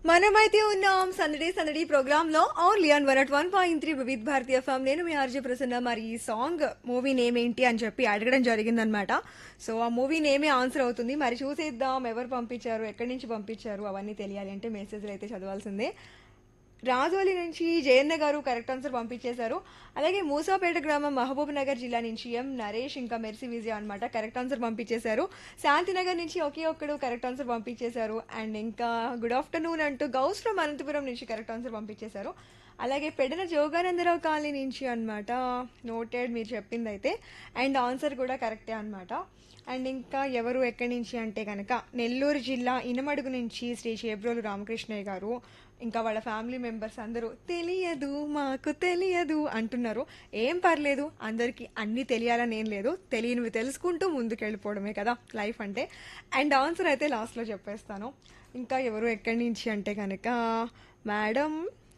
మనమైతే ఉన్నాం సందడి సందడి ప్రోగ్రామ్ లో only on one at one point three Vividh Bharatiya ఫామ్ నేను మీ ఆర్జే ప్రసన్న మరి ఈ సాంగ్ మూవీ నేమ్ ఏంటి అని చెప్పి అడగడం జరిగిందనమాట సో ఆ మూవీ నేమే ఆన్సర్ అవుతుంది మరి చూసేద్దాం ఎవరు పంపించారు ఎక్కడి నుంచి పంపించారు అవన్నీ తెలియాలి అంటే మెసేజ్లు అయితే చదవాల్సిందే రాజోలి నుంచి జయన్న గారు కరెక్ట్ ఆన్సర్ పంపించేశారు అలాగే మూసాపేట గ్రామం మహబూబ్ నగర్ జిల్లా నుంచి ఎం నరేష్ ఇంకా మెర్సీ విజయ అనమాట కరెక్ట్ ఆన్సర్ పంపించేశారు శాంతినగర్ నుంచి ఒకే ఒక్కడు కరెక్ట్ ఆన్సర్ పంపించేశారు అండ్ ఇంకా గుడ్ ఆఫ్టర్నూన్ అంటూ గౌస్ ఫ్రమ్ అనంతపురం నుంచి కరెక్ట్ ఆన్సర్ పంపించేశారు అలాగే పెడన జోగానందరావు కాలనీ నుంచి అనమాట నోటెడ్ మీరు చెప్పింది అయితే అండ్ ఆన్సర్ కూడా కరెక్టే అనమాట అండ్ ఇంకా ఎవరు ఎక్కడి నుంచి అంటే కనుక నెల్లూరు జిల్లా ఇనమడుగు నుంచి శ్రీ చేబ్రోలు రామకృష్ణయ్య గారు ఇంకా వాళ్ళ ఫ్యామిలీ మెంబర్స్ అందరూ తెలియదు మాకు తెలియదు అంటున్నారు ఏం పర్లేదు అందరికీ అన్నీ తెలియాలని ఏం లేదు తెలియనివి తెలుసుకుంటూ ముందుకు వెళ్ళిపోవడమే కదా లైఫ్ అంటే అండ్ ఆన్సర్ అయితే లాస్ట్లో చెప్పేస్తాను ఇంకా ఎవరు ఎక్కడి నుంచి అంటే కనుక మేడం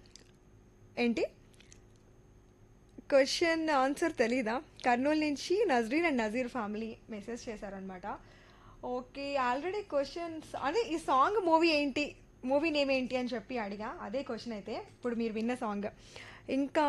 ఏంటి క్వశ్చన్ ఆన్సర్ తెలీదా కర్నూలు నుంచి Nazreen and Nazeer family message చేశారనమాట ఓకే ఆల్రెడీ క్వశ్చన్స్ అదే ఈ సాంగ్ మూవీ ఏంటి మూవీ నేమ్ ఏంటి అని చెప్పి అడిగా అదే క్వశ్చన్ అయితే ఇప్పుడు మీరు విన్న సాంగ్ ఇంకా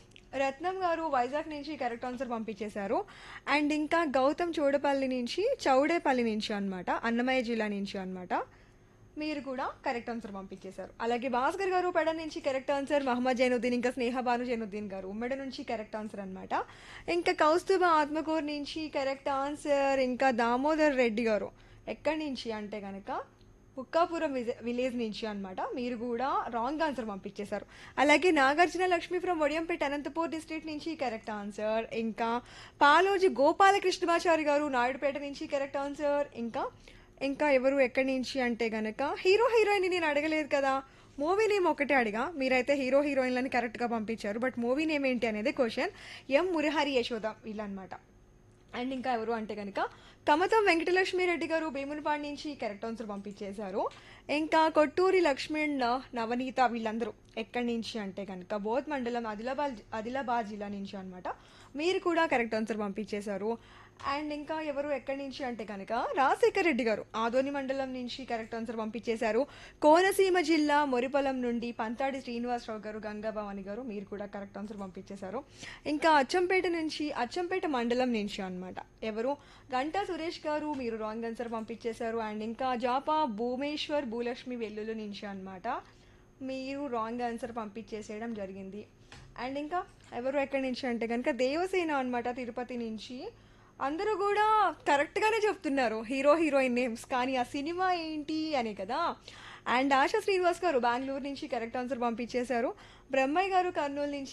రత్నం గారు వైజాగ్ నుంచి కరెక్ట్ ఆన్సర్ పంపించేశారు అండ్ ఇంకా గౌతమ్ చోడపల్లి నుంచి చౌడేపల్లి నుంచి అనమాట అన్నమయ్య జిల్లా నుంచి అనమాట మీరు కూడా కరెక్ట్ ఆన్సర్ పంపించేశారు అలాగే భాస్కర్ గారు పెడ నుంచి కరెక్ట్ ఆన్సర్ మహమ్మద్ జైనుద్దీన్ ఇంకా స్నేహ భాను జైనుద్దీన్ గారు ఉమ్మడి నుంచి కరెక్ట్ ఆన్సర్ అనమాట ఇంకా కౌస్తుభ ఆత్మకూరు నుంచి కరెక్ట్ ఆన్సర్ ఇంకా దామోదర్ రెడ్డి గారు ఎక్కడి నుంచి అంటే కనుక హుక్కాపురం విజ- విలేజ్ నుంచి అన్నమాట మీరు కూడా రాంగ్ ఆన్సర్ పంపించేశారు అలాగే నాగార్జున లక్ష్మి ఫ్రమ్ వడియంపేట అనంతపూర్ డిస్ట్రిక్ట్ నుంచి కరెక్ట్ ఆన్సర్ ఇంకా పాలోజి గోపాలకృష్ణమాచారి గారు నాయుడుపేట నుంచి కరెక్ట్ ఆన్సర్ ఇంకా ఇంకా ఎవరు ఎక్కడి నుంచి అంటే గనక హీరో హీరోయిన్ నేను అడగలేదు కదా మూవీ నేమ్ ఒకటే అడిగా మీరైతే హీరో హీరోయిన్లని కరెక్ట్గా పంపించారు బట్ మూవీ నేమ్ ఏంటి అనేది క్వశ్చన్ ఎం మురహరి యశోద వీళ్ళనమాట అండ్ ఇంకా ఎవరు అంటే కనుక కమతం వెంకటలక్ష్మి రెడ్డి గారు భీమునిపాడు నుంచి కరెక్ట్ ఆన్సర్ పంపించేశారు ఇంకా కొట్టూరి లక్ష్మణ్ నవనీత వీళ్ళందరూ ఎక్కడి నుంచి అంటే కనుక బోధ్ మండలం ఆదిలాబాద్ ఆదిలాబాద్ జిల్లా నుంచి అన్నమాట మీరు కూడా కరెక్ట్ ఆన్సర్ పంపించేశారు అండ్ ఇంకా ఎవరు ఎక్కడి నుంచి అంటే కనుక రాజశేఖర్ రెడ్డి గారు ఆదోని మండలం నుంచి కరెక్ట్ ఆన్సర్ పంపించేశారు కోనసీమ జిల్లా మొరిపొలం నుండి పంతాడి శ్రీనివాసరావు గారు గంగాభవాని గారు మీరు కూడా కరెక్ట్ ఆన్సర్ పంపించేశారు ఇంకా అచ్చంపేట నుంచి అచ్చంపేట మండలం నుంచి అన్నమాట ఎవరు గంటా సురేష్ గారు మీరు రాంగ్ ఆన్సర్ పంపించేశారు అండ్ ఇంకా జాపా భూమేశ్వర్ భూలక్ష్మి వెల్లుల్లి నుంచి అన్నమాట మీరు రాంగ్ ఆన్సర్ పంపించేసేయడం జరిగింది అండ్ ఇంకా ఎవరు ఎక్కడి నుంచి అంటే కనుక దేవసేన అన్నమాట తిరుపతి నుంచి అందరూ కూడా కరెక్ట్గానే చెప్తున్నారు హీరో హీరోయిన్ నేమ్స్ కానీ ఆ సినిమా ఏంటి అనే కదా అండ్ ఆశా శ్రీనివాస్ గారు బెంగళూరు నుంచి కరెక్ట్ ఆన్సర్ పంపించేశారు బ్రహ్మయ్య గారు కర్నూలు నుంచి